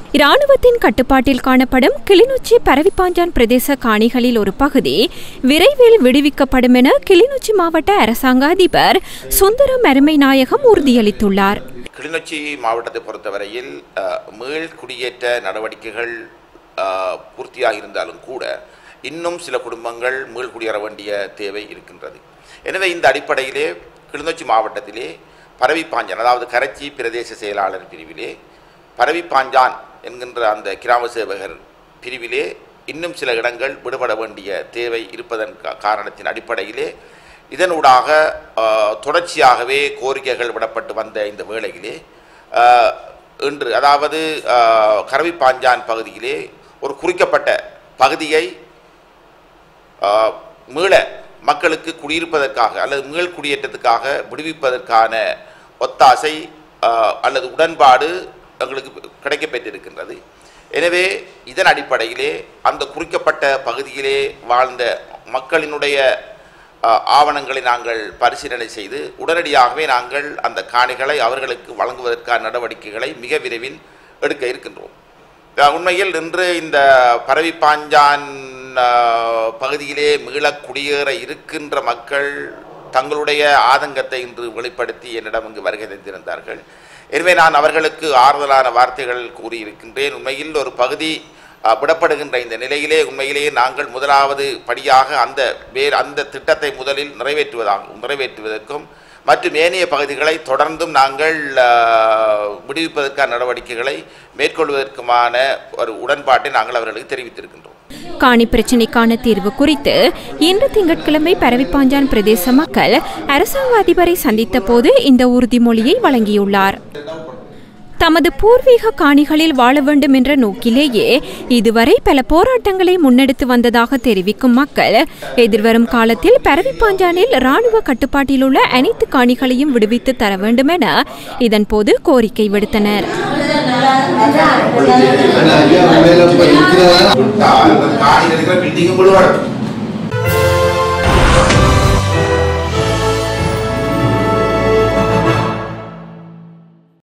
இராணுவத்தின் கட்டுப்பாட்டில் காணப்படும் கிளிநொச்சி பரவிப்பாஞ்சான் பிரதேச காணிகளில் ஒரு பகுதி விரைவில் விடுவிக்கப்படும் என கிளிநொச்சி மாவட்ட அரசாங்க அதிபர் சுந்தரம் அருமை நாயகம் உறுதியளித்துள்ளார் கிளிநொச்சி மாவட்டத்தை பொறுத்தவரையில் அஹ், மீள் குடியேற்ற நடவடிக்கைகள் அஹ், பூர்த்தியாக இருந்தாலும் கூட இன்னும் சில குடும்பங்கள் மீள் குடியேற வேண்டிய தேவை இருக்கின்றது எனவே இந்த அடிப்படையிலே கிளிநொச்சி மாவட்டத்திலே பரவிப்பாஞ்சான் அதாவது கரைச்சி பிரதேச செயலாளர் பிரிவிலே பரவிப்பாஞ்சான் என்கின்ற அந்த கிராம சேவகர் பிரிவிலே இன்னும் சில இடங்கள் விடுபட வேண்டிய தேவை இருப்பதன் கா- காரணத்தின் அடிப்படையிலே இதனூடாக ஆஹ், தொடர்ச்சியாகவே கோரிக்கைகள் விடப்பட்டு வந்த இந்த வேளையிலே ஆஹ், இன்று அதாவது ஆஹ், கரவிப்பாஞ்சான் பகுதியிலே ஒரு குறிக்கப்பட்ட பகுதியை ஆஹ், மீள மக்களுக்கு குடியிருப்பதற்காக அல்லது மீள் குடியேற்றத்துக்காக விடுவிப்பதற்கான ஒத்தாசை ஆஹ், அல்லது உடன்பாடு எங்களுக்கு கிடைக்கப்பெற்றிருக்கின்றது எனவே இதன் அடிப்படையிலே அந்த குறிக்கப்பட்ட பகுதியிலே வாழ்ந்த மக்களினுடைய ஆஹ், ஆவணங்களை நாங்கள் பரிசீலனை செய்து உடனடியாகவே நாங்கள் அந்த காணிகளை அவர்களுக்கு வழங்குவதற்கான நடவடிக்கைகளை மிக விரைவில் எடுக்க இருக்கின்றோம் அஹ் உண்மையில் இன்று இந்த பரவிப்பாஞ்சான் அஹ், பகுதியிலே மீளக் குடியேற இருக்கின்ற மக்கள் தங்களுடைய ஆதங்கத்தை இன்று வெளிப்படுத்தி என்னிடம் இங்கு வருகை தந்திருந்தார்கள் எனவே நான் அவர்களுக்கு ஆறுதலான வார்த்தைகள் கூறியிருக்கின்றேன் உண்மையில் ஒரு பகுதி அஹ், விடப்படுகின்ற இந்த நிலையிலே உண்மையிலேயே நாங்கள் முதலாவது படியாக அந்த வேறு அந்த திட்டத்தை முதலில் நிறைவேற்றுவதாக நிறைவேற்றுவதற்கும் மற்றும் ஏனைய பகுதிகளை தொடர்ந்தும் நாங்கள் அஹ், விடுவிப்பதற்கான நடவடிக்கைகளை மேற்கொள்வதற்குமான ஒரு உடன்பாட்டை நாங்கள் அவர்களுக்கு தெரிவித்திருக்கின்றோம் காணி பிரச்சினைக்கான தீர்வு குறித்து இன்று திங்கட்கிழமை பரவிப்பாஞ்சான் பிரதேச மக்கள் அரசாங்க அதிபரை சந்தித்த போது இந்த உறுதிமொழியை வழங்கியுள்ளார் தமது பூர்வீக காணிகளில் வாழ வேண்டும் என்ற நோக்கிலேயே இதுவரை பல போராட்டங்களை முன்னெடுத்து வந்ததாக தெரிவிக்கும் மக்கள் எதிர்வரும் காலத்தில் பரவிப்பாஞ்சானில் ராணுவ கட்டுப்பாட்டில் உள்ள அனைத்து காணிகளையும் விடுவித்து தர வேண்டும் என இதன்போது கோரிக்கை விடுத்தனர் பில்டிங்கும் விடுவாடும்